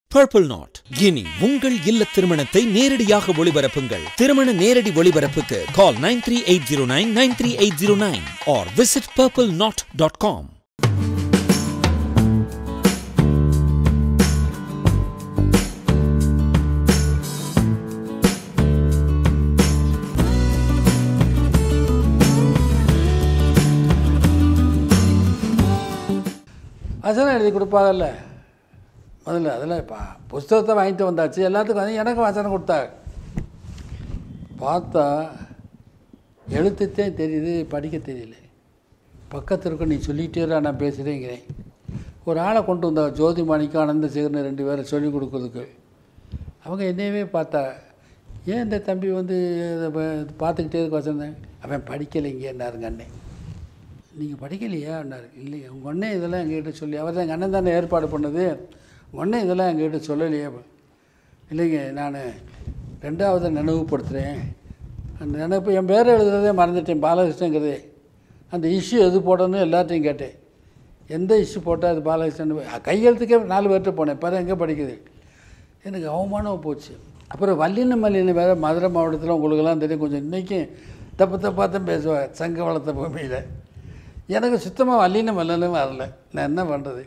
Purple not இனி உங்கள் இல்ல திருமணத்தை நேரடியாக ஒளிபரப்புங்கள் திருமண நேரடி ஒளிபரப்புக்கு call nine three eight zero nine nine three eight zero nine or visit purple knot dot com வசனம் எழுதி கொடுப்பாங்கல்ல முதல்ல அதில் இப்போ புஸ்தகத்தை வாங்கிட்டு வந்தாச்சு எல்லாத்துக்கும் வந்து எனக்கு வசனம் கொடுத்தாங்க பார்த்தா எழுத்துத்தே தெரியுது படிக்க தெரியல பக்கத்தில் இருக்க நீ சொல்லிகிட்டே இரு, நான் பேசுகிறேங்கிறேன் ஒரு ஆளை கொண்டு வந்தா ஜோதி மாணிக்கம் ஆனந்த சேகர்னு ரெண்டு பேரை சொல்லிக் கொடுக்குறதுக்கு அவங்க என்னையவே பார்த்தா ஏன் இந்த தம்பி வந்து இதை ப- பார்த்துக்கிட்டே இருக்க வசந்தேன் அவன் படிக்கலைங்கன்னாருங்க அண்ணன் நீங்கள் படிக்கலையா அண்ணார் இல்லைங்க உங்கள் அண்ணன் இதெல்லாம் எங்ககிட்ட சொல்லி அவர் தான் எங்கள் அண்ணன் தானே ஏற்பாடு பண்ணது உங்கள் அண்ணன் இதெல்லாம் எங்ககிட்ட சொல்லலையே இல்லைங்க நான் ரெண்டாவது நினைவுபடுத்துகிறேன் அந்த நினைப்பு என் பேரை எழுதுறதே மறந்துட்டேன் பாலகிருஷ்ணங்கிறதே அந்த இஷ்யூ எது போடணும்னு எல்லாத்தையும் கேட்டேன் எந்த இஷ்யூ போட்டால் அது பாலகிருஷ்ணன் கையெழுத்துக்கே நாலு பேர்கிட்ட போனேன் பிறகு எங்கே படிக்குது எனக்கு அவமானம் போச்சு அப்புறம் வல்லின மல்லின வேறு மதுரை மாவட்டத்தில் உங்களுக்கெல்லாம் தெரியும் கொஞ்சம் இன்றைக்கும் தப்பு தப்பாக தான் பேசுவேன் சங்க வளர்த்த பூமியில் எனக்கு சுத்தமாக வல்லின மல்லனும் வரல நான் என்ன பண்ணுறது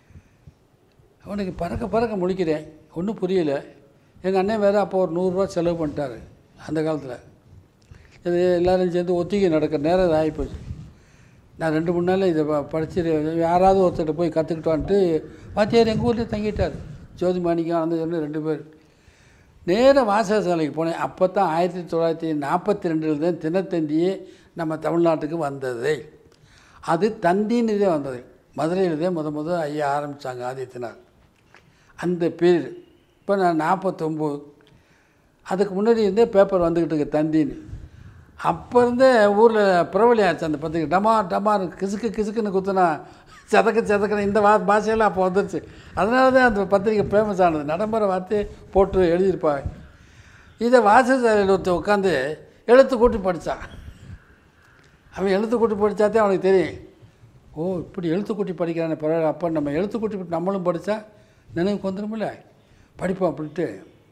அவனுக்கு பறக்க பறக்க முடிக்கிறேன் ஒன்றும் புரியல எங்கள் அண்ணன் வேறு அப்போ ஒரு நூறுரூவா செலவு பண்ணிட்டாரு அந்த காலத்தில் இது எல்லோரும் சேர்ந்து ஒத்திகை நடக்கிற நேரம் இது ஆகிப்போச்சு நான் ரெண்டு மூணு நாள் இதை ப- படிச்சு யாராவது ஒருத்தர்கிட்ட போய் கற்றுக்கிட்டோன்ட்டு வாத்தியார் எங்கள் ஊர்லேயே தங்கிட்டார் ஜோதி மாணிக்கம் ஆனந்த ரெண்டு பேர் நேராக வாசகசாலைக்கு போனேன் அப்போ தான் ஆயிரத்தி தொள்ளாயிரத்தி நாற்பத்தி ரெண்டில் தான் தினத்தந்தியே நம்ம தமிழ்நாட்டுக்கு வந்தது அது தந்தின்னு தான் வந்தது மதுரையில் தான் முத முத ஐயா ஆரம்பித்தாங்க ஆதித்யநாத் அந்த பேர் இப்போ நான் நாற்பத்தொம்போது அதுக்கு முன்னாடி இருந்தே பேப்பர் வந்துக்கிட்டு இருக்கு தந்தின்னு அப்போ இருந்தே ஊரில் பிரபலி ஆச்சு அந்த பத்திரிக்கை டமார் டமார் கிசுக்கு கிசுக்குன்னு குத்துனா சதக்க சதக்கன இந்த வா பாஷையெல்லாம் அப்போ வந்துருச்சு அதனால தான் அந்த பத்திரிக்கை ஃபேமஸ் ஆனது நடைமுறை வார்த்தையை போட்டு எழுதியிருப்பாங்க இதை வாசசாலையில் ஒருத்தன் உட்காந்து எழுத்து கூட்டி படித்தான் அவன் எழுத்து கூட்டி படித்தாதே அவனுக்கு தெரியும் ஓ இப்படி எழுத்து கூட்டி படிக்கிறானே பரவாயில்ல அப்போ நம்ம எழுத்து கூட்டி நம்மளும் படித்தா நினைவுக்கு வந்துடும்ல படிப்போம் அப்படின்ட்டு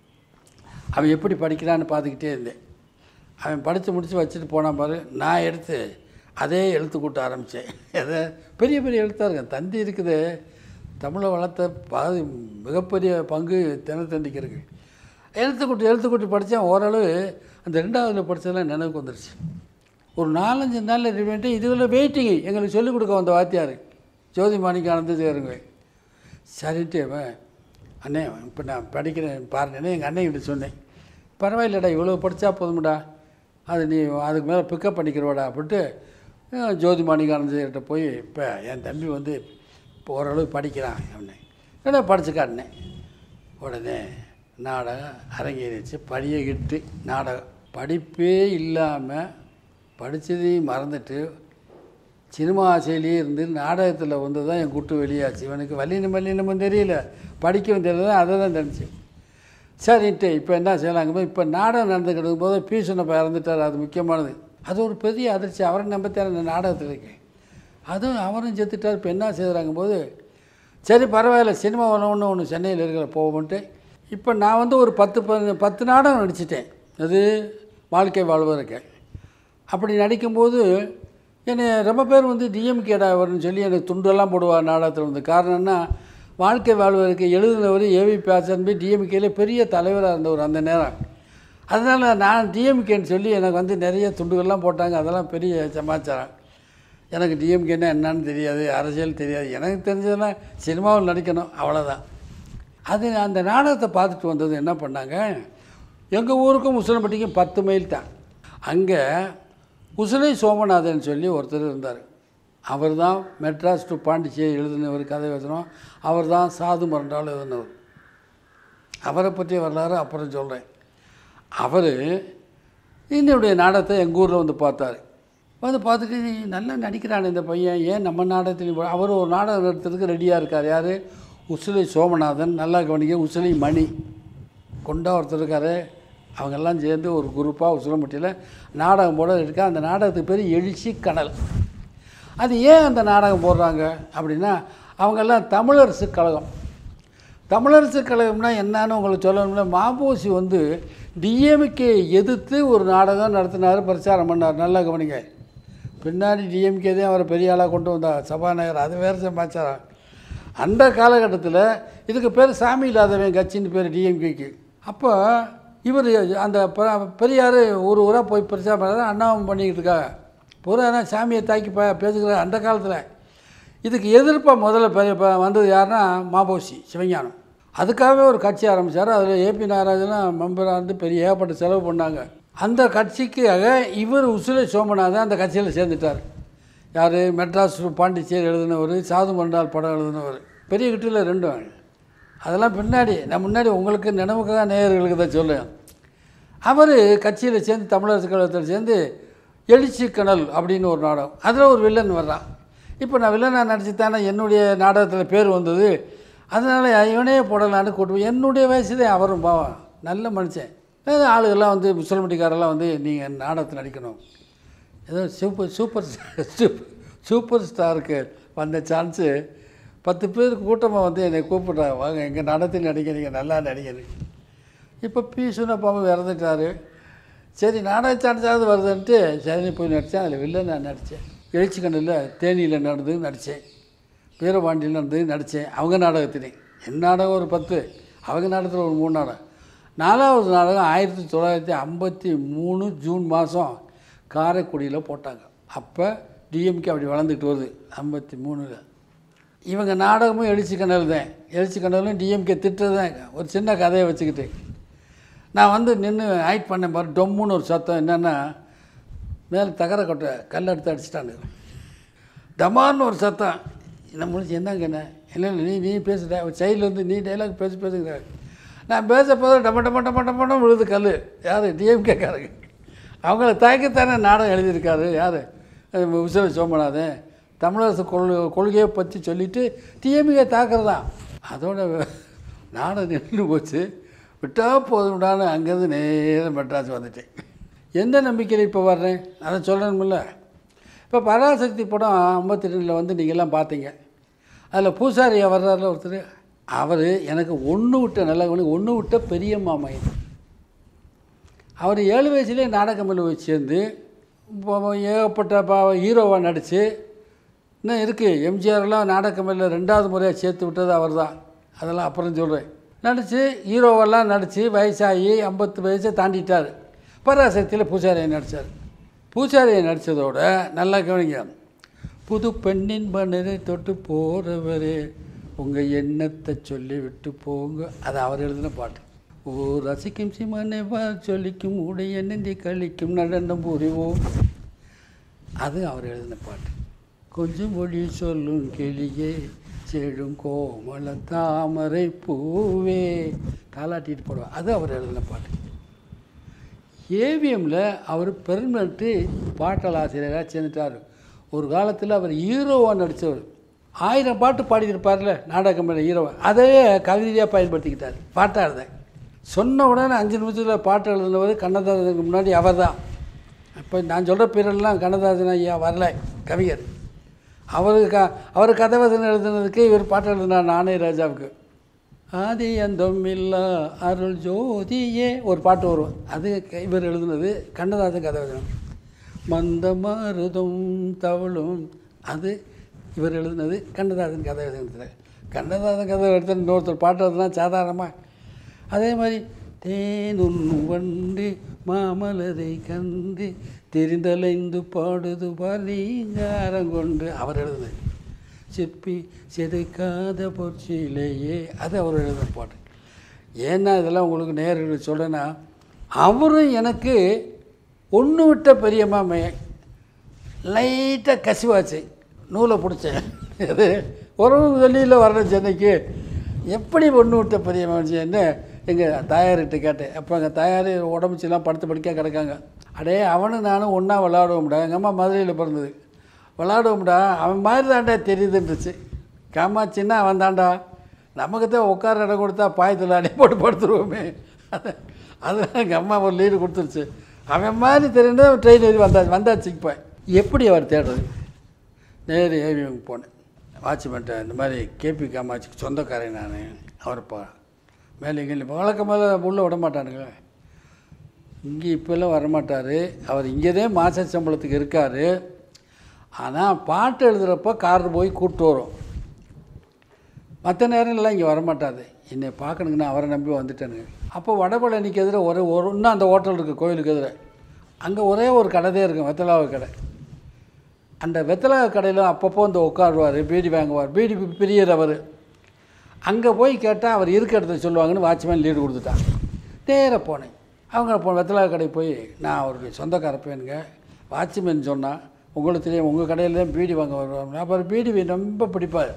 அவன் எப்படி படிக்கிறான்னு பார்த்துக்கிட்டே இருந்தேன் அவன் படித்து முடித்து வச்சுட்டு போனான் பாரு நான் எடுத்து அதே எழுத்து கூட்ட ஆரம்பித்தேன் எதை பெரிய பெரிய எழுத்தாக இருக்கேன் தந்தி இருக்குது தமிழை வளர்த்த பாதி மிகப்பெரிய பங்கு தினத்தந்திக்கு இருக்குது எழுத்து கூட்டி எழுத்து கூட்டி படித்தேன் ஓரளவு அந்த ரெண்டாவதுல படித்ததெல்லாம் நினைவுக்கு வந்துருச்சு ஒரு நாலஞ்சு நாளில் ரெடி இதுவில் வெயிட்டிங்கு எங்களுக்கு சொல்லிக் கொடுக்க வந்த வாத்தியார் ஜோதி மாணிக்க ஆனந்த சேருங்க சரின்ட்டு அவன் அண்ணே இப்போ நான் படிக்கிறேன் பாருங்கண்ணே எங்கள் அண்ணன் கிட்ட சொன்னேன் பரவாயில்லடா இவ்வளோ படித்தா போதும்டா அது நீ அதுக்கு மேலே பிக்கப் பண்ணிக்கிறவாடா அப்படின்ட்டு அஹ், ஜோதி மாணிகானந்தர்கிட்ட போய் இப்போ என் தம்பி வந்து இப்போ ஓரளவு படிக்கிறான் அவனை என்ன படிச்சு காட்டினேன் உடனே நாடகம் அரங்கேறிச்சு படியை இட்டு நாடகம் படிப்பே இல்லாமல் படித்ததையும் மறந்துட்டு சினிமா ஆசையிலேயே இருந்து நாடகத்தில் வந்து தான் என் குட்டு வெளியாச்சு இவனுக்கு வல்லினம் வல்லினமும் தெரியல படிக்கவும் தெரியல அதை தான் தெரிஞ்சு சரின்ட்டு இப்போ என்ன செய்யலாங்க இப்போ நாடகம் நடந்துக்கிட்டு போது பி சொன்னப்ப இறந்துட்டார் அது முக்கியமானது அது ஒரு பெரிய அதிர்ச்சி அவரை நம்பத்தான இந்த நாடகத்தில் இருக்கேன் அதுவும் அவரும் செத்துட்டார் இப்போ என்ன செய்கிறாங்க போது சரி பரவாயில்ல சினிமா ஒன்று ஒன்று ஒன்று சென்னையில் இருக்கிற போவோம்ட்டு இப்போ நான் வந்து ஒரு பத்து பதினஞ்சு பத்து நாடகம் நடிச்சிட்டேன் அது வாழ்க்கை வாழ்வதற்கு அப்படி நடிக்கும்போது என்னை ரொம்ப பேர் வந்து டிஎம்கேடா வரும்னு சொல்லி எனக்கு துண்டெல்லாம் போடுவார் நாடகத்தில் வந்து காரணம்னா வாழ்க்கை வாழ்வதற்கு எழுதினவர் ஏவி பேசன் போய் டிஎம்கேல பெரிய தலைவராக இருந்தவர் அந்த நேரம் அதனால் நான் டிஎம்கேன்னு சொல்லி எனக்கு வந்து நிறைய துண்டுகள்லாம் போட்டாங்க அதெல்லாம் பெரிய சமாச்சாரம் எனக்கு டிஎம்கேன்னா என்னன்னு தெரியாது அரசியல் தெரியாது எனக்கு தெரிஞ்சதெல்லாம் சினிமாவில் நடிக்கணும் அவ்வளோதான் அது அந்த நாடகத்தை பார்த்துட்டு வந்தது என்ன பண்ணாங்க எங்கள் ஊருக்கும் உசிலம்பட்டிக்கும் பத்து மைல் தான் அங்கே உசிலை சோமநாதன் சொல்லி ஒருத்தர் இருந்தார் அவர் தான் மெட்ராஸ் டு பாண்டிச்சேரி எழுதினவர் கதை வசனம் அவர் தான் சாது மரண்டால் எழுதினவர் அவரை பற்றிய வரலாறு அப்புறம் சொல்கிறேன் அவர் என்னுடைய நாடகத்தை எங்கள் ஊரில் வந்து பார்த்தாரு வந்து பார்த்துட்டு "நீ நல்லா நடிக்கிறான் இந்த பையன் ஏன் நம்ம நாடகத்தில் அவர் ஒரு நாடகம் நடத்துறதுக்கு ரெடியாக இருக்கார் யார் உசிலை சோமநாதன் நல்லா கவனிக்க உசிலை மணி கொண்டா ஒருத்தர் இருக்கார் அவங்கெல்லாம் சேர்ந்து ஒரு குரூப்பாக உசிலம்பட்டியில் நாடகம் போட இருக்கா அந்த நாடகத்துக்கு பேர் எழுச்சி கடல் அது ஏன் அந்த நாடகம் போடுறாங்க அப்படின்னா அவங்கெல்லாம் தமிழரசு கழகம் தமிழரசு கழகம்னா என்னன்னு உங்களுக்கு சொல்லணும்னா மாபோசி வந்து டிஎம்கே எதிர்த்து ஒரு நாடகம் நடத்தினார் பிரச்சாரம் பண்ணார் நல்லா கவனிங்க பின்னாடி டிஎம்கே தான் அவரை பெரிய ஆளாக கொண்டு வந்தார் சபாநாயகர் அது வேறு சமாச்சாரம் அந்த காலகட்டத்தில் இதுக்கு பேர் சாமி இல்லாதவன் கட்சின்னு பேர் டிஎம்கேக்கு அப்போ இவர் அந்த ப- பெரியார் ஒரு ஊராக போய் பிரச்சாரம் பண்ணார் அண்ணாவும் பண்ணிக்கிட்டு இருக்காங்க பூரா சாமியை தாக்கி ப பேசுகிற அந்த காலத்தில் இதுக்கு எதிர்ப்பாக முதல்ல பெரிய ப- வந்தது யாருன்னா மாபோசி சிவஞானம் அதுக்காகவே ஒரு கட்சி ஆரம்பித்தார் அதில் ஏபி நாகராஜனும் மெம்பராக இருந்து பெரிய ஏகப்பட்ட செலவு பண்ணாங்க அந்த கட்சிக்காக இவர் உசுலை சோமநாதன் அந்த கட்சியில் சேர்ந்துட்டார் யார் மெட்ராஸ் பாண்டிச்சேரி எழுதினவர் சாது மண்டால் படம் எழுதினவர் பெரிய கிட்டில் ரெண்டும் அதெல்லாம் பின்னாடி நான் முன்னாடி உங்களுக்கு நினைவுக்காக நேயர்களுக்கு தான் சொல்லுவேன் அவர் கட்சியில் சேர்ந்து தமிழரசு கழகத்தில் சேர்ந்து எழுச்சி கனல் அப்படின்னு ஒரு நாடகம் அதில் ஒரு வில்லன் வர்றான் இப்போ நான் வில்லனாக நடிச்சு தானே என்னுடைய நாடகத்தில் பேர் வந்தது அதனால் இவனே போடலான்னு கூட்டு என்னுடைய வயசு தான் அவரும் பாவம் நல்ல மனுஷன் அதாவது ஆளுகள்லாம் வந்து முசல்மட்டிக்காரெல்லாம் வந்து நீங்கள் நாடகத்தில் நடிக்கணும் ஏதோ சூப்பர் சூப்பர் சூப்பர் சூப்பர் ஸ்டாருக்கு வந்த சான்ஸு பத்து பேர் கூட்டமாக வந்து என்னை கூப்பிட்றாங்க வாங்க எங்கள் நடத்தில் நடிக்கிறீங்க நல்லா நடிக்கிறீங்க இப்போ பி சுனப்பாவும் இறந்துட்டாரு சரி நாடக சான்ஸாவது வருதுன்ட்டு சரி போய் நடித்தேன் அதில் வில்ல நான் நடித்தேன் எழுச்சிக்கண்ணில் தேனியில் நடந்து நடித்தேன் வீரபாண்டியில் நடந்து நடித்தேன் அவங்க நாடகத்திலே என் நாடகம் ஒரு பத்து அவங்க நாடகத்தில் ஒரு மூணு நாடகம் நாலாவது நாடகம் ஆயிரத்தி தொள்ளாயிரத்தி ஐம்பத்தி மூணு ஜூன் மாதம் காரைக்குடியில் போட்டாங்க அப்போ டிஎம்கே அப்படி வளர்ந்துக்கிட்டு வருது ஐம்பத்தி மூணில் இவங்க நாடகமும் எழுச்சி கண்ணல் தான் எழுச்சி கண்ணலும் டிஎம்கே திட்டுறது தான் ஒரு சின்ன கதையை வச்சுக்கிட்டு நான் வந்து நின்று ஆக்ட் பண்ணேன் பாரு டொம்முன்னு ஒரு சத்தம் என்னென்னா மேலே தகர கொட்டை கல் எடுத்து அடிச்சிட்டாங்க டமார்னு ஒரு சத்தம் என்ன முடிச்சு என்னங்க என்ன இல்லை இல்லை நீ நீ பேசுகிற ஒரு சைடில் வந்து நீ டைலாக் பேசி பேசுகிற நான் பேச போது டம டம டம டம விழுது கல் யார் டிஎம்கேக்காரங்க அவங்கள தாக்கித்தானே நாடகம் எழுதியிருக்காரு யார் உசல சோமநாதன் தமிழரசு கொள் கொள்கையை பற்றி சொல்லிவிட்டு டிஎம்கே தாக்குறதான் அதோட நாடகம் நின்று போச்சு விட்டால் போதும்டான்னு அங்கேருந்து நேரம் மெட்ராஸ் வந்துட்டேன் எந்த நம்பிக்கையில் இப்போ வர்றேன் அதை சொல்லணுமில்ல இப்போ பராசக்தி படம் ஐம்பத்தி ரெண்டில் வந்து நீங்கள்லாம் பார்த்தீங்க அதில் பூசாரியா வர்றாருல ஒருத்தர் அவர் எனக்கு ஒன்று விட்ட நல்ல கவனி ஒன்று விட்ட பெரிய மாமன் அவர் ஏழு வயசுலேயே நாடகமில் போய் சேர்ந்து இப்போ ஏகப்பட்ட பா ஹீரோவாக நடித்து இன்னும் இருக்குது எம்ஜிஆர்லாம் நாடகமில் ரெண்டாவது முறையாக சேர்த்து விட்டது அவர் தான் அதெல்லாம் அப்புறம் சொல்கிறேன் நடித்து ஹீரோவெல்லாம் நடித்து வயசாகி ஐம்பத்து வயசை தாண்டிட்டார் பராசக்தியில் பூசாரியை நடித்தார் பூசாரியை நடித்ததோட நல்லா கவனிங்க புது பெண்ணின் பண்ணரை தொட்டு போகிறவரே உங்கள் எண்ணத்தை சொல்லி விட்டு போங்க அது அவர் எழுதின பாட்டு ஓ ரசிக்கும் சிமனை வா சொல்லிக்கும் உடைய நெந்தி கழிக்கும் நடனம் புரிவோம் அது அவர் எழுதின பாட்டு கொஞ்சம் மொழி சொல்லும் கிளியே செடும் கோமல தாமரை பூவே தாலாட்டிட்டு போடுவார் அது அவர் எழுதின பாட்டு ஏவிஎம்மில் அவர் பெர்மனண்ட்டு பாட்டல் ஆசிரியராக சேர்ந்துட்டார் ஒரு காலத்தில் அவர் ஹீரோவாக நடித்தவர் ஆயிரம் பாட்டு பாடியிருப்பார்ல நாடகம் ஹீரோவை அதையே கவிதையாக பயன்படுத்திக்கிட்டார் பாட்டாக எழுத சொன்ன உடனே அஞ்சு நிமிஷத்தில் பாட்டு எழுதினவர் கண்ணதாசனுக்கு முன்னாடி அவர் தான் இப்போ நான் சொல்கிற பீரியட்லாம் கண்ணதாசன் ஐயா வரல கவிஞர் அவருக்கு க அவர் கதவசனம் எழுதுனதுக்கு இவர் பாட்டு எழுதினார் நானே ராஜாவுக்கு ஆதி அந்தம் இல்லா அருள் ஜோதியே ஒரு பாட்டு வரும் அது க- இவர் எழுதுனது கண்ணதாசன் கதவசனம் மந்த மருதும் தவளும் அது இவர் எழுதுனது கண்ணதாசன் கதவசனத்தில் கண்ணதாசன் கதை எடுத்து இன்னொருத்தர் பாட்டு எழுதுனா சாதாரணமாக அதே மாதிரி தேனும் வண்டு மாமலரை கண்டு தெரிந்தலைந்து பாடுது பாலீங்காரம் கொண்டு அவர் எழுதுனது சிற்பி சிதைக்காத பொற்சிலையே அது அவர் எழுதின பாட்டு ஏன்னா இதெல்லாம் உங்களுக்கு நேர்கள் சொல்கிறேன்னா அவரும் எனக்கு ஒன்று விட்ட பெரிய மாமே லைட்டாக கசிவாச்சு நூலை பிடிச்சேன் இது உறவு வெளியில் வர்ற சென்னைக்கு எப்படி ஒன்று விட்ட பெரிய மனுஷன்னு எங்கள் தாயார்கிட்ட கேட்டேன் அப்போ எங்கள் தாயார் உடம்புச்செல்லாம் படுத்து படுக்க கிடக்காங்க அடே அவனும் நானும் ஒன்றா விளாடுவோம்டா எங்கள் அம்மா மதுரையில் பிறந்தது விளாடுவோம்டா அவன் மாதிரி தாண்டா தெரியுதுன்றுச்சு காமாச்சின்னா அவன் தாண்டா நமக்கு தான் உட்கார இடம் கொடுத்தா பாயத்தில் அடி போட்டு படுத்துருவோமே அது அதெல்லாம் எங்கள் அம்மா ஒரு லீடு கொடுத்துருச்சு அவன் மாதிரி தெரியுன்னா ட்ரெயின் ஏறி வந்தாச்சு வந்தாச்சு இப்போ எப்படி அவர் தேடுறது நேரு ஏவிஎம் போனேன் வாட்ச்மேன்ட்ட இந்த மாதிரி கேபி காமாட்சிக்கு சொந்தக்காரன் நான் அவர் பா மேலே இங்கே வழக்கமாக உள்ளே விட மாட்டானுங்க இங்கே இப்போல்லாம் வரமாட்டார் அவர் இங்கேதே மாச சம்பளத்துக்கு இருக்கார் ஆனால் பாட்டு எழுதுகிறப்ப கார் போய் கூப்பிட்டு வரும் மற்ற நேரம்லாம் இங்கே வரமாட்டாது என்னை பார்க்கணுங்க நான் அவரை நம்பி வந்துட்டேனுங்க அப்போ வடபழனிக்கு எதிர ஒரே ஒரு இன்னும் அந்த ஹோட்டல் இருக்குது கோயிலுக்கு எதிர அங்கே ஒரே ஒரு கடை தான் இருக்கும் வெத்தலாவை கடை அந்த வெத்தலை கடையில் அப்பப்போ வந்து உட்காருவார் பீடி வாங்குவார் பீடி பிரியர் அவர் அங்கே போய் கேட்டால் அவர் இருக்க இடத்த சொல்லுவாங்கன்னு வாட்ச்மேன் லீடு கொடுத்துட்டான் நேராக போனேன் அவங்க போ வெத்தலை கடை போய் நான் அவருடைய சொந்தக்கார பையனுங்க வாட்ச்மேன் சொன்னால் உங்களுக்கு தெரியும் உங்கள் கடையில் தான் பீடி வாங்க வருவாங்க அப்புறம் பீடி ரொம்ப பிடிப்பார்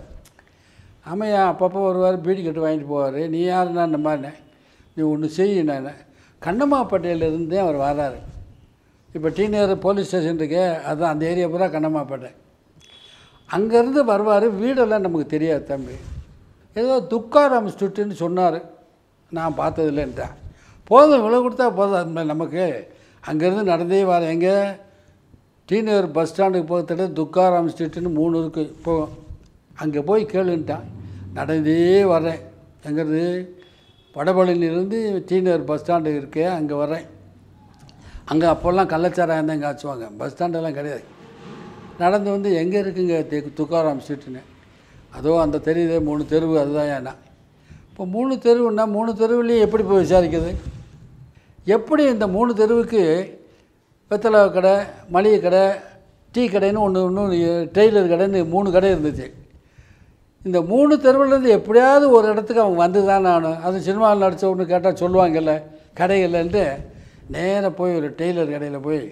ஆமையா அப்பப்போ வருவார் பீடி கட்டு வாங்கிட்டு போவார் நீ யாருன்னா இந்த மாதிரினே நீ ஒன்று செய்ய நான் கண்ணம்மாப்பேட்டையிலேருந்து அவர் வராரு இப்போ டீனர் போலீஸ் ஸ்டேஷன் இருக்கே அதுதான் அந்த ஏரியா பூரா கண்ணம்மாப்பேட்டை அங்கேருந்து வருவார் வீடெல்லாம் நமக்கு தெரியாது தம்பி ஏதோ துக்காராம் ஸ்ட்ரீட்டுன்னு சொன்னார் நான் பார்த்ததில்லைன்ட்டேன் போதும் விலை கொடுத்தா போதும் அது மாதிரி நமக்கு அங்கேருந்து நடந்தே வர எங்கே டீனர் பஸ் ஸ்டாண்டுக்கு போகிறதுல துக்காராம் ஸ்ட்ரீட்டுன்னு மூணு இருக்குது போகும் அங்கே போய் கேளுன்ட்டான் நடந்தே வரேன் எங்கிறது வடபழனிலேருந்து டீனர் பஸ் ஸ்டாண்டு இருக்கே அங்கே வரேன் அங்கே அப்போல்லாம் கள்ளச்சாராயம் தான் காய்ச்சுவாங்க பஸ் ஸ்டாண்டெல்லாம் கிடையாது நடந்து வந்து எங்கே இருக்குங்க தி- துக்காராம் ஸ்ட்ரீட்டுன்னு அதோ அந்த தெருதே மூணு தெருவு அதுதான் ஏன்னா இப்போ மூணு தெருவுன்னா மூணு தெருவுலேயும் எப்படி போய் விசாரிக்கிறது எப்படி இந்த மூணு தெருவுக்கு வெத்தலை கடை மளிகை கடை டீ கடைன்னு ஒன்று இன்னொன்று டெய்லர் கடைன்னு மூணு கடை இருந்துச்சு இந்த மூணு தெருவுலேருந்து எப்படியாவது ஒரு இடத்துக்கு அவங்க வந்து தான் ஆகணும் அது சினிமாவில் நடித்த ஒன்று கேட்டால் சொல்லுவாங்கல்ல கடைகள்ன்ட்டு நேராக போய் ஒரு டெய்லர் கடையில் போய்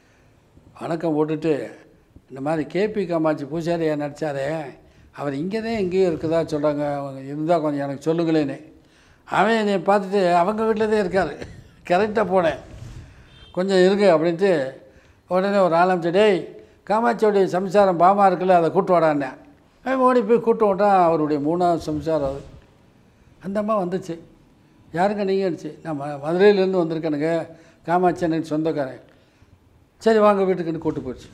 வணக்கம் போட்டுட்டு இந்த மாதிரி கேபி காமாட்சி பூசாரியா நடித்தாரே அவர் இங்கே தான் எங்கேயும் இருக்குதா சொல்கிறாங்க அவங்க இருந்தால் கொஞ்சம் எனக்கு சொல்லுங்களேன்னு அவன் என்னை பார்த்துட்டு அவங்க வீட்டில் தான் இருக்கார் கரெக்டாக போனேன் கொஞ்சம் இருங்க அப்படின்ட்டு உடனே ஒரு ஆரம்பிச்சு டேய் காமாட்சியோடைய சம்சாரம் பாமா இருக்குல்ல அதை கூட்டு வாடான்னே அவன் ஓடி போய் கூட்டு விட்டான் அவருடைய மூணாவது சம்சாரம் அது அந்த அம்மா வந்துச்சு யாருங்க நீங்கள் இருந்துச்சு நான் ம- மதுரையிலேருந்து வந்திருக்கேனுங்க காமாட்சி எனக்கு சொந்தக்காரன் சரி வாங்க வீட்டுக்குன்னு கூட்டு போயிடுச்சு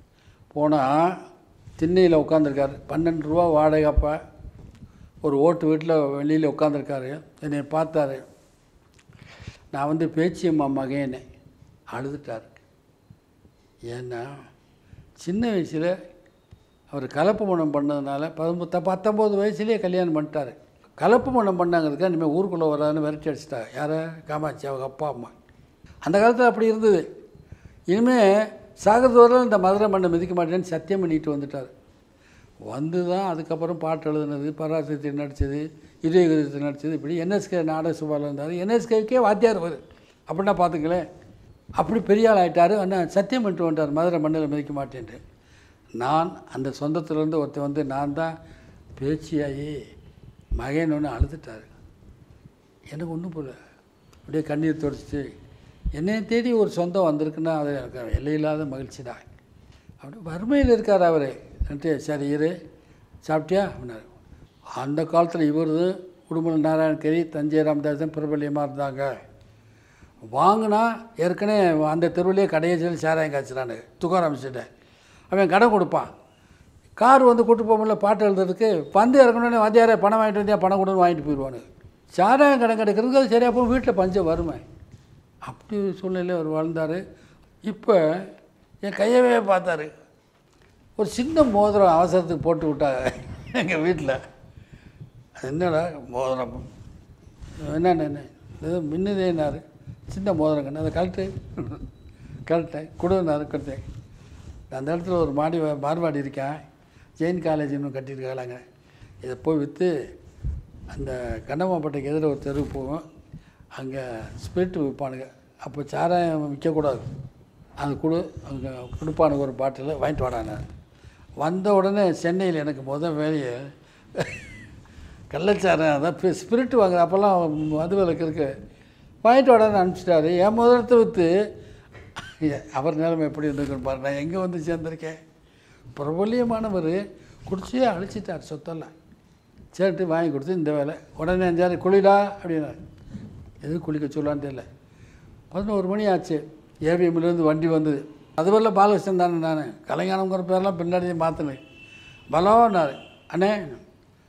போனால் திண்ணையில் உட்காந்துருக்காரு பன்னெண்டு ரூபா வாடகை அப்போ ஒரு ஓட்டு வீட்டில் வெளியில் உட்காந்துருக்காரு என்னை பார்த்தாரு நான் வந்து பேச்சியம்மா மகேனே அழுதுட்டார் ஏன்னா சின்ன வயசில் அவர் கலப்பு மணம் பண்ணதுனால பத்தொம்பது பத்தொம்போது வயசுலேயே கல்யாணம் பண்ணிட்டாரு கலப்பு மணம் பண்ணாங்கிறதுக்கு இனிமேல் ஊருக்குள்ளே வராதுன்னு விரட்டி அடிச்சிட்டாங்க யாரை காமாட்சி அவங்க அப்பா அம்மா அந்த காலத்தில் அப்படி இருந்தது இனிமேல் சாகிறது வரலும் இந்த மதுரை மண்ணை மிதிக்க மாட்டேன்னு சத்தியம் பண்ணிட்டு வந்துட்டார் வந்து தான் அதுக்கப்புறம் பாட்டு எழுதுனது பராசக்தி நடித்தது இதயகிரத்தை நடித்தது இப்படி என்எஸ்கே நாடக சுபாவில் இருந்தார் என்எஸ்கேக்கே வாத்தியார் அவர் அப்படின்னா பார்த்துங்களேன் அப்படி பெரிய ஆள் ஆகிட்டார் ஆனால் சத்தியம் பண்ணிட்டு வந்துட்டார் மதுரை மண்ணில் மிதிக்க மாட்டேன்ட்டு நான் அந்த சொந்தத்துலேருந்து ஒருத்தன் வந்து நான் தான் பேச்சியாகி மகன் ஒன்று அழுதுட்டார் எனக்கு ஒன்றும் புரியல அப்படியே கண்ணீர் துடைச்சிட்டு என்னை தேடி ஒரு சொந்தம் வந்திருக்குன்னா அது எனக்கு எல்லையில்லாத மகிழ்ச்சி தான் அப்படி வறுமையில் இருக்கார் அவர் சரி இரு சாப்பிட்டியா அப்படின்னாரு அந்த காலத்தில் இவர் உடுமலை நாராயணகிரி தஞ்சை ராமதாசன் பிரபல்யமாக இருந்தாங்க வாங்கினா ஏற்கனவே அந்த தெருவிலே கடையை சொல்லி சாராயம் காய்ச்சிறானு துக்காராம் ஸ்ட்ரீட்டை அவன் கடை கொடுப்பான் கார் வந்து கூட்டு போக முடியல பாட்டு எழுதுறதுக்கு வந்து இறக்கணுன்னே வாத்தியாரே பணம் வாங்கிட்டு வந்தியா பணம் கொடுன்னு வாங்கிட்டு போயிடுவானு சாராயம் கடை கிடைக்கிறதுக்கு அது சரியாக போய் வீட்டில் பஞ்சம் வருமே அப்படி ஒரு சூழ்நிலையில் அவர் வாழ்ந்தார் இப்போ என் கையவே பார்த்தாரு ஒரு சின்ன மோதிரம் அவசரத்துக்கு போட்டு விட்டாங்க எங்கள் வீட்டில் அது என்னடா மோதிரம் என்னென்ன என்ன ஏதோ மின்னுதேனாரு சின்ன மோதிரம் கண்ணு அதை கழட்டு கழட்டேன் கொடுனாரு கொடுத்தேன் அந்த இடத்துல ஒரு மாடி மார்வாடி இருக்கேன் ஜெயின் காலேஜ் இன்னும் கட்டியிருக்காங்க இதை போய் விற்று அந்த கண்ணம்மாப்பட்டைக்கு எதிர ஒரு தெருவு போகும் அங்கே ஸ்பிரிட் விற்பானுங்க அப்போ சாராயம் விற்கக்கூடாது அது கொடு அங்கே கொடுப்பானுங்க ஒரு பாட்டில் வாங்கிட்டு வாடானே வந்த உடனே சென்னையில் எனக்கு முதல் வேலையை கள்ளச்சாரம் அதான் ஸ்பிரிட் வாங்குற அப்போல்லாம் மது விலக்கு இருக்கு வாங்கிட்டு வாடான்னு அனுப்பிச்சிட்டாரு என் முதலத்தை விற்று அவர் நிலைமை எப்படி இருந்துக்குன்னு பாரு நான் எங்கே வந்து சேர்ந்துருக்கேன் பிரபல்யமானவர் குடிச்சே அழிச்சிட்டார் சொத்தெல்லாம் சரிட்டு வாங்கி கொடுத்து இந்த வேலை உடனே அஞ்சாறு குளிடா அப்படின்னாரு எது குளிக்க சொல்லான்னு தெரியல பதினோரு மணி ஆச்சு ஏவிஎம்லேருந்து வண்டி வந்தது அது வரல பாலகிருஷ்ணன் தானே நான் கலைஞானங்கிற பேரெல்லாம் பின்னாடி மாற்றினேன் பலோன்னாரு அண்ணே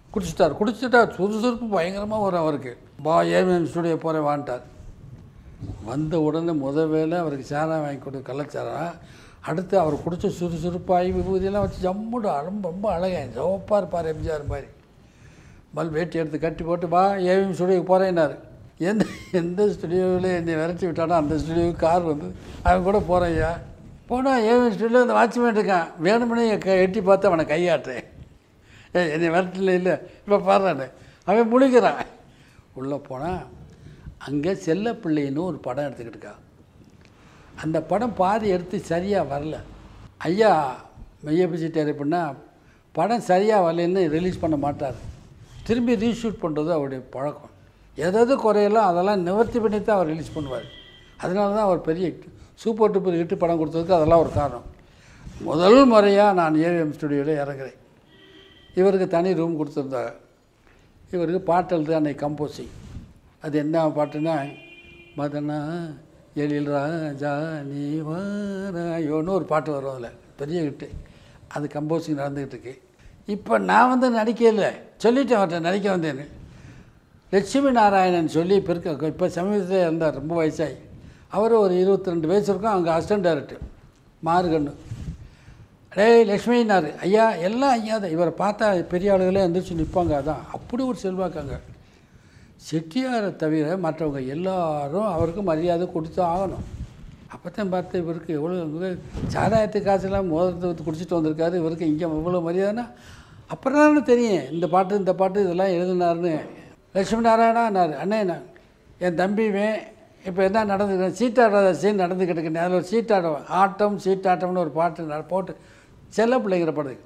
குடிச்சிட்டார் குடிச்சிட்டா சுறுசுறுப்பு பயங்கரமாக வரும் அவருக்கு பா ஏவிஎம் ஸ்டுடியோ போகிறேன் வான்ட்டார் வந்த உடனே முத வேலை அவருக்கு சாராயம் வாங்கி கொடு கள்ளச்சாரம் அடுத்து அவர் குடிச்ச சுறுசுறுப்பாகி விபூதியெல்லாம் வச்சு ஜம்முடு ரொம்ப ரொம்ப அழகா சிவப்பாக இருப்பார் எம்ஜிஆர் மாதிரி பல் வேட்டி எடுத்து கட்டி போட்டு வா ஏவிஎம் ஸ்டுடியோக்கு போகிறேன்னாரு எந்த எந்த ஸ்டுடியோவில் என்னை விரட்டி விட்டானோ அந்த ஸ்டுடியோவுக்கு கார் வந்து அவன் கூட போகிறேன் ஐயா போனால் ஏவிஎம் ஸ்டுடியோவில் இந்த வாட்ச்மேன் இருக்கான் வேணும்னே க எட்டி பார்த்து அவனை கையாட்டுறேன் ஏ என்னை விரட்டல இல்லை இப்போ பாடுறானே அவன் முழிக்கிறான் உள்ளே போனால் அங்கே செல்லப்பிள்ளைன்னு ஒரு படம் எடுத்துக்கிட்டு இருக்கான் அந்த படம் பாதி எடுத்து சரியாக வரல ஐயா மைய பிடிச்சிட்டாரு அப்படின்னா படம் சரியாக வரலன்னு ரிலீஸ் பண்ண மாட்டார் திரும்பி ரீஷூட் பண்ணுறது அவருடைய பழக்கம் எதாவது குறையெல்லாம் அதெல்லாம் நிவர்த்தி பண்ணி தான் அவர் ரிலீஸ் பண்ணுவார் அதனால தான் அவர் பெரிய சூப்பர் டூப்பர் ஹிட்டு படம் கொடுத்ததுக்கு அதெல்லாம் ஒரு காரணம் முதல் முறையாக நான் ஏவிஎம் ஸ்டுடியோவில் இறங்குறேன் இவருக்கு தனி ரூம் கொடுத்துருந்தாங்க இவருக்கு பாட்டு எழுது அன்னைக்கு கம்போசிங் அது என்ன பாட்டுன்னா மதனா எழில் ராஜா நீ வாராயோன்னு ஒரு பாட்டு வரும் அதில் பெரிய ஹிட்டு அது கம்போசிங் நடந்துக்கிட்டு இருக்கு இப்போ நான் வந்து நடிக்கல சொல்லிட்டேன் அவர்கிட்ட நடிக்க வந்தேன்னு லட்சுமி நாராயணன் சொல்லி இப்போ இருக்க இப்போ சமீபத்தில் இருந்தார் ரொம்ப வயசாகி அவர் ஒரு இருபத்தி ரெண்டு வயசு இருக்கும் அங்கே அசிஸ்டன்ட் டைரக்டர் மாறுகண்ணு டேய் லக்ஷ்மினார் ஐயா எல்லாம் ஐயா தான் இவரை பார்த்தா பெரிய ஆளுகளே எந்திரிச்சு நிற்பாங்க அதான் அப்படி ஒரு செல்வாக்காங்க செட்டியாரை தவிர மற்றவங்க எல்லாரும் அவருக்கு மரியாதை கொடுத்து ஆகணும் அப்போ தான் பார்த்து இவருக்கு எவ்வளோ சாராயத்து காசுலாம் மோதிரத்தை குடிச்சிட்டு வந்திருக்காரு இவருக்கு இங்கே இவ்வளோ மரியாதைனா அப்புறம் தானே தெரியும் இந்த பாட்டு இந்த பாட்டு இதெல்லாம் எழுதினாருன்னு லட்சுமி நாராயணான்னாரு அண்ணே நான் என் தம்பிவே இப்போ என்ன நடந்து சீட்டாடாத சீன் நடந்துக்கிட்டு இருக்கு அதில் ஒரு சீட்டாடம் ஆட்டம் சீட்டாட்டம்னு ஒரு பாட்டு நட- போட்டு செல்ல பிள்ளைங்கிற படத்துக்கு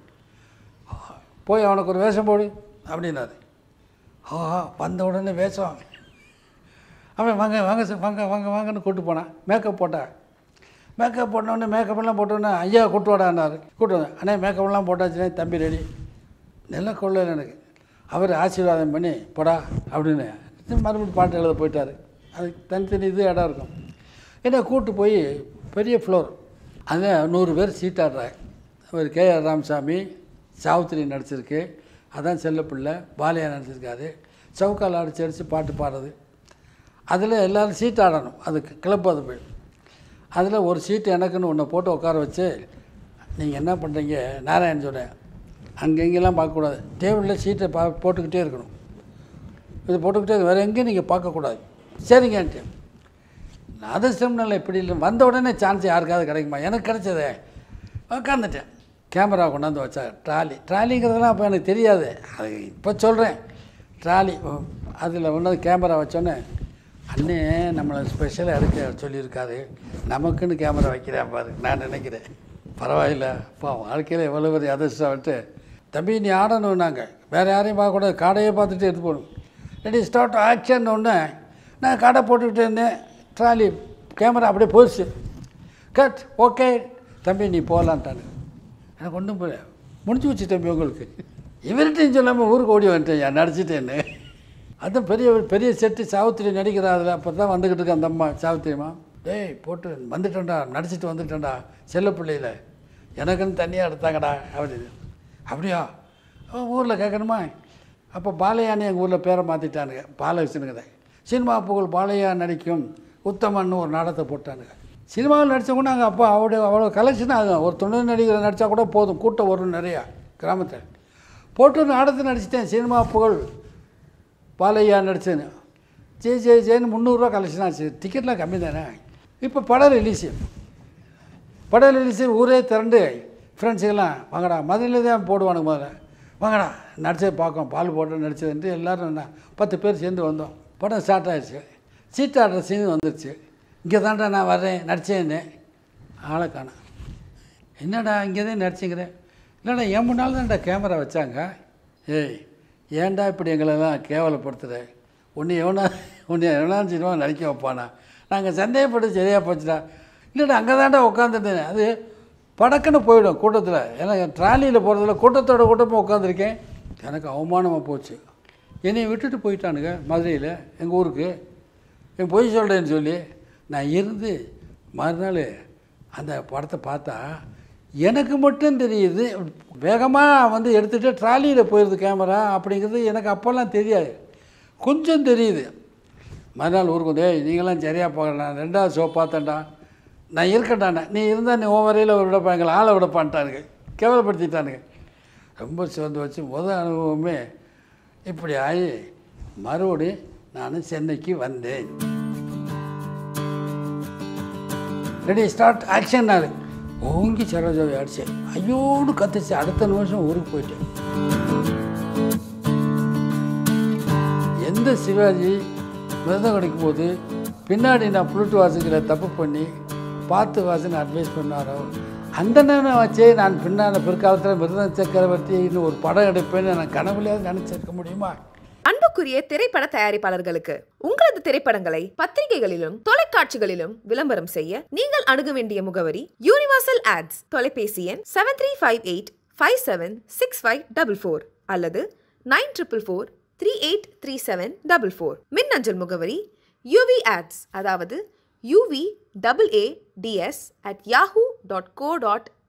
போய் அவனுக்கு ஒரு வேஷம் போடு அப்படின்னாரு ஆஹா வந்த உடனே வேஷம் அவன் வாங்க வாங்க சார் வாங்க வாங்க வாங்கன்னு கூட்டு போனான் மேக்கப் போட்டா மேக்கப் போட்டோடனே மேக்கப் எல்லாம் போட்டோன்னே ஐயா கூட்டு வாடான்னாரு கூட்டு வந்தேன் அண்ணே மேக்கப் எல்லாம் போட்டாச்சுனே தம்பி ரெடி நல்ல கொள்ளை எனக்கு அவர் ஆசீர்வாதம் பண்ணி போடா அப்படின்னு மறுபடியும் பாட்டு எழுத போயிட்டார் அது தனித்தனி இது இடம் இருக்கும் என்ன கூட்டு போய் பெரிய ஃப்ளோர் அங்கே நூறு பேர் சீட்டாடுறாங்க அவர் கே ஆர் ராமசாமி சாவித்திரி நடிச்சிருக்கு அதான் செல்லப்பிள்ளை பாலையா நடிச்சிருக்காரு சவுக்கால் அடிச்சு அடித்து பாட்டு பாடுறது அதில் எல்லோரும் சீட் ஆடணும் அதுக்கு கிளப் அது போய் அதில் ஒரு சீட்டு எனக்குன்னு ஒன்று போட்டு உட்கார வச்சு நீங்கள் என்ன பண்ணுறீங்க நாராயணன் சொன்னேன் அங்கே இங்கெல்லாம் பார்க்கக்கூடாது டேபிளில் சீட்டை பா போட்டுக்கிட்டே இருக்கணும் இது போட்டுக்கிட்டே இருக்கு. வேறு எங்கேயும் நீங்கள் பார்க்கக்கூடாது சரிங்கன்ட்டு அதிர்ஷ்டம்னால இப்படி இல்லை வந்த உடனே சான்ஸ் யாருக்காவது கிடைக்குமா எனக்கு கிடைச்சதே உட்காந்துட்டேன் கேமரா கொண்டாந்து வச்சா ட்ராலி ட்ராலிங்கிறதெல்லாம் அப்போ எனக்கு தெரியாது அது இப்போ சொல்கிறேன் ட்ராலி அதில் கொண்டாந்து கேமரா வச்சோன்னே அண்ணே நம்மளை ஸ்பெஷலாக எடுக்க சொல்லியிருக்காரு நமக்குன்னு கேமரா வைக்கிறேன் பாரு நான் நினைக்கிறேன் பரவாயில்ல அப்பா வாழ்க்கையில் எவ்வளோ பெரிய அதிர்ஷ்டம் விட்டு தம்பி நீ ஆடணும்னாங்க வேறு யாரையும் பார்க்கக்கூடாது காடையே பார்த்துட்டு எடுத்து போகணும் ரெடி ஸ்டார்ட் ஆக்ஷன் ஒன்று நான் கடை போட்டுக்கிட்டு இருந்தேன் ட்ராலி கேமரா அப்படியே போச்சு கட் ஓகே தம்பி நீ போகலான்ட்டானு எனக்கு ஒன்றும் போல முடிஞ்சு வச்சு தம்பி உங்களுக்கு இவர்கிட்டையும் சொல்லாமல் ஊருக்கு ஓடி வந்துட்டேன் நடிச்சிட்டேன்னு அதுவும் பெரிய பெரிய செட்டு சாவித்திரி நடிக்கிறா அதில் அப்போ தான் வந்துக்கிட்டு இருக்கு அந்த அம்மா சாவித்திரியம்மா டேய் போட்டு வந்துட்டேன்டா நடிச்சிட்டு வந்துட்டேன்டா செல்லப்பிள்ளையில் எனக்குன்னு தனியாக எடுத்தாங்கடா அப்படின்னு அப்படியா ஊரில் கேட்கணுமா அப்போ பாலையானி எங்கள் ஊரில் பேரை மாற்றிட்டானுங்க பாலகிருஷ்ணனுங்க சினிமா புகழ் பாலையா நடிக்கும் உத்தமன்னு ஒரு நாடகத்தை போட்டானுங்க சினிமாவில் நடித்தவங்க நாங்கள் அப்போ அவ்வளோ அவ்வளோ கலெக்ஷன் ஆகும் ஒரு துணை நடிகர் நடித்தா கூட போதும் கூட்டம் வரும் நிறையா கிராமத்தில் போட்டு நாடகத்தை நடிச்சிட்டேன் சினிமா புகழ் பாலையா நடிச்சேன்னு ஜே ஜே ஜேன்னு முந்நூறுரூவா கலெக்ஷன் ஆச்சு டிக்கெட்லாம் கம்மி தானே இப்போ படம் ரிலீஸு படம் ரிலீஸு ஊரே திரண்டு ஃப்ரெண்ட்ஸுக்கெல்லாம் வாங்கடா மதுரையில் தான் போடுவானுங்க முதல்ல வாங்கடா நடிச்சது பார்க்கோம் பால் போட்டு நடிச்சதுன்ட்டு எல்லோரும் என்ன பத்து பேர் சேர்ந்து வந்தோம் படம் ஸ்டார்ட் ஆயிடுச்சு சீட் ஆடுற சீன் வந்துருச்சு இங்கே தான்டா நான் வர்றேன் நடித்தேன்னு ஆளை காணோம் என்னடா இங்கே தான் நடிச்சிங்கிறேன் இல்லைடா என் முன்னால் தான்டா கேமரா வச்சாங்க ஏய் ஏன்டா இப்படி எங்களெல்லாம் கேவலப்படுத்துகிற உன்னை எவனா உன்னை எவனா சினிமா நடிக்க வைப்பானா நாங்கள் சந்தேகப்பட்டு சரியாக போச்சுடா இல்லைடா அங்கே தான்டா உட்காந்துருந்தேன் அது படக்குன்னு போயிடும் கூட்டத்தில் ஏன்னா ட்ராலியில் போகிறதுல கூட்டத்தோட கூட்டமாக உட்காந்துருக்கேன் எனக்கு அவமானமாக போச்சு என்னை விட்டுட்டு போயிட்டானுங்க மதுரையில் எங்கள் ஊருக்கு என் பொய் சொல்கிறேன்னு சொல்லி நான் இருந்து மறுநாள் அந்த படத்தை பார்த்தா எனக்கு மட்டும் தெரியுது வேகமாக வந்து எடுத்துகிட்டு ட்ராலியில் போயிடுது கேமரா அப்படிங்கிறது எனக்கு அப்போல்லாம் தெரியாது கொஞ்சம் தெரியுது மறுநாள் ஊருக்கு வந்து "ஏய், நீங்களாம் சரியாக போகலண்ணா ரெண்டாவது ஷோ பார்த்தேன்டா நான் இருக்கட்டானே நீ இருந்தால் நீ உன் வரையில் ஒரு விடப்பா எங்களை ஆளை விடப்பான்ட்டானுங்க கேவலப்படுத்திட்டானுங்க ரொம்ப சிறந்து வச்சு முதல் அனுபவமே இப்படி ஆகி மறுபடியும் நான் சென்னைக்கு வந்தேன் ரெடி ஸ்டார்ட் ஆக்ஷன் நாள் ஓங்கி சரோஜாவை அடிச்சேன் ஐயோடு கத்துச்சு அடுத்த நிமிஷம் ஊருக்கு போயிட்டேன் எந்த சிவாஜி மிருதம் கிடைக்கும் போது பின்னாடி நான் புளுட்டு வாசிக்கிற தப்பு பண்ணி பார்த்து வாசின்னு அட்வைஸ் பண்ணாரோ அந்த நேரம் வச்சே நான் பின்னாடி பிற்காலத்தில் மிருதம் சக்கரவர்த்தின்னு ஒரு படம் எடுப்பேன்னு நான் கனவுலையாவது நினச்சிருக்க முடியுமா அன்புக்குரிய திரைப்பட தயாரிப்பாளர்களுக்கு உங்களது திரைப்படங்களை பத்திரிகைகளிலும் தொலைக்காட்சிகளிலும் விளம்பரம் செய்ய நீங்கள் அணுக வேண்டிய முகவரி யூனிவர்சல் ஆட்ஸ் தொலைபேசி எண் seven three five eight five seven six five double four அல்லது nine triple four three eight three seven double four மின்னஞ்சல் முகவரி யூவி ஆட்ஸ் அதாவது U V double A D S at Yahoo dot co dot